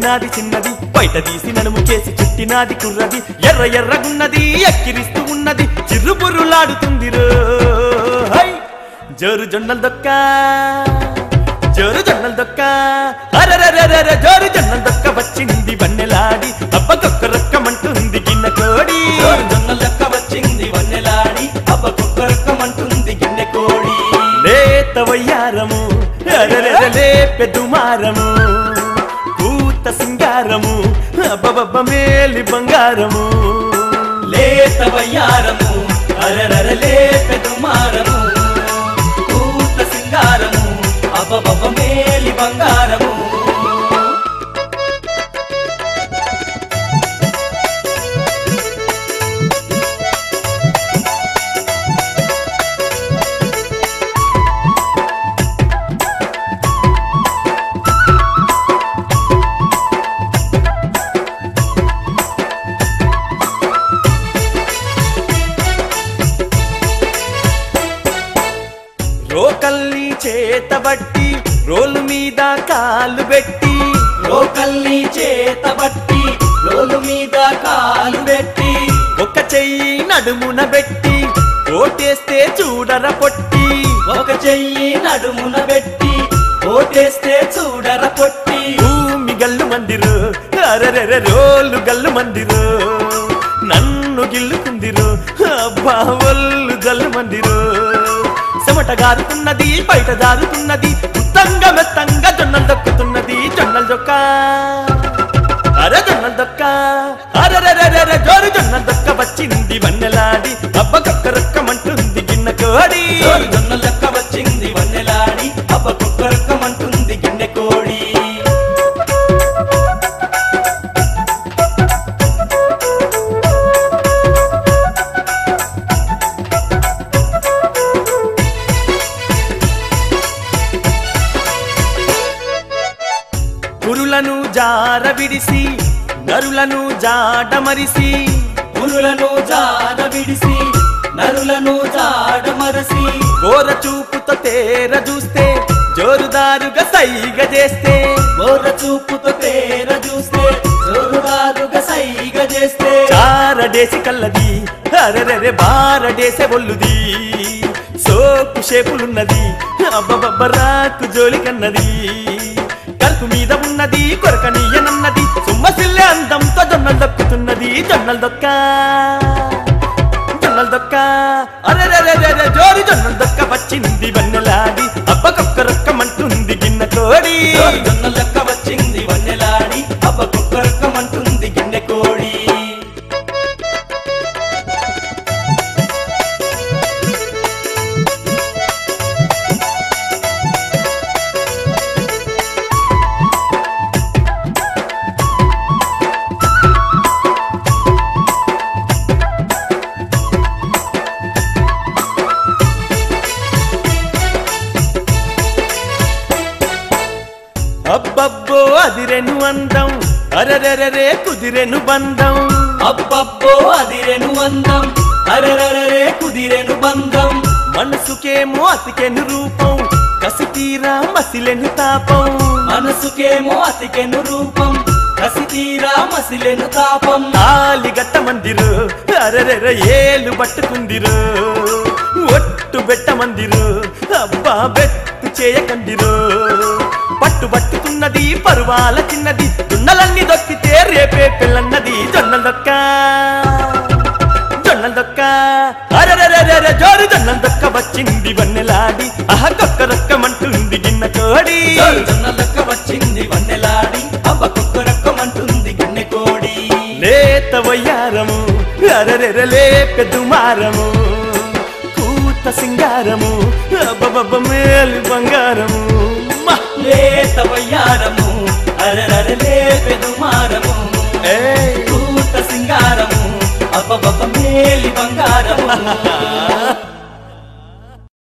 నవ్వినాది చిన్నది బయట తీసి నడుము కేసి చుట్టినాది కుర్రది ఎర్ర ఎర్రగున్నది ఎక్కిరిస్తూ ఉన్నది చిర్రుబుర్రులాడుతుంది రో హై జోరు జొన్నల దొక్క జోరు జొన్నల దొక్క అరరరరర జోరు జొన్నల దొక్క వచ్చింది వన్నెలాడి అబ్బకొక్క రక్కమంటుంది గిన్నె కోడి జొన్న లెక్క వచ్చింది వన్నెలాడి అబ్బ కుక్కరక్కమంటుంది గిన్నె కోడి లేత వయ్యారము అరరరలే పెదుమారము కూత సింగారము అబ్బబబ్బ మేలి బంగారము లేత వయ్యారము అరరర లేపెదు మారము కూత సింగారము అబ్బబబ్బ మేలి బంగారము రోకల్ని చేతబట్టి రోలు మీద కాలు పెట్టి రోకల్ని చేతబట్టి రోలు మీద కాలు పెట్టి ఒక చెయ్యి నడుమున పెట్టి ఓటేస్తే చూడర పొట్టి ఒక చెయ్యి నడుమున పెట్టి ఓటేస్తే చూడర పొట్టి భూమి గల్లు మందిరు అరరెర రోలు గల్లు మందిరు నన్ను గిల్లుకుందిరు అబ్బా ఒళ్ళు గల్లు మందిరు చెమట గారుతున్నది బయట జారుతున్నది ఉత్తంగా మెత్తంగా జొన్నలు దొక్కుతున్నది జొన్నలు దొక్క అరే జొన్నలు దొక్క అరరరరర జోరు జొన్నలు దొక్క వచ్చింది వన్నెలాడి అబ్బ కక్క రక్కమంటుంది గిన్నె కోడి జోరు జొన్న లెక్క వచ్చింది వన్నెలాడి అబ్బ కుక్కరక్కమంటుంది గిన్నె కోడి పురులను జార విడిసి నరులను జాడమరిసి పురులను జాడ విడిసి నరులను జాడ మరసి ఘోర చూపుతో తేర చూస్తే జోరుదారుగా సైగ చేస్తే బోర చూపుతో తేర చూస్తే జోరుదారుగా సైగ చేస్తే చారడేసి కల్లది అరెరెరె బారడేసే ఒళ్ళుది సోపు షేపులున్నది అబ్బబబ్బరాకు జోలి కన్నది కలుపు మీద ఉన్నది కొరకనీయనన్నది సుమ్మసిల్లే అందంతో జొన్నలు దొక్కుతున్నది జొన్నలు దొక్క జొన్నలు దొక్క అరెరెరెరె జోరి జొన్నలు దొక్క వచ్చింది వన్నెలాడి అబ్బకొక్క రొక్కమంటుంది గిన్నె కోడి జోరు జొన్న లెక్క వచ్చింది వన్నెలాడి అబ్బ కుక్కరక్కమంటుంది గిన్నె కోడి అబ్బబ్బో అదిరెను అందం అరరెరరే కుదిరెను బంధం అబ్బబ్బో అదిరెను అందం అరరరే కుదిరెను బంధం మనసుకేమో అతికెను రూపం కసి తీరా మసిలెను తాపం మనసుకేమో అతికెను రూపం కసి తీరా మసిలెను తాపం తాలి గట్ట మందిరు అరరెర ఏలు పట్టుకుందిరు ఒట్టు బెట్ట మందిరు అబ్బా బెట్టు చేయకందిరు పట్టు పట్టుకున్నది పరువాల చిన్నది దున్నలన్నీ దొక్కితే రేపే పిల్లన్నది జొన్నల దొక్క జొన్నల దొక్క అరరరరర జోరు జొన్నల దొక్క వచ్చింది వన్నెలాడి అహ కొక్క రొక్కమంటుంది గిన్నె కోడి జోరు జొన్న లెక్క వచ్చింది వన్నెలాడి అబ్బ కుక్కరక్కమంటుంది గిన్నె కోడి లేత వయ్యారము అరరెరలే పెద్దుమారము కూత సింగారము అబ్బబబ్బ మేలు బంగారము మ! లేత వయ్యారము అరరర లేపెదు మారము ఏయ్! కూత సింగారము అబ్బబబ్బ మేలి బంగారము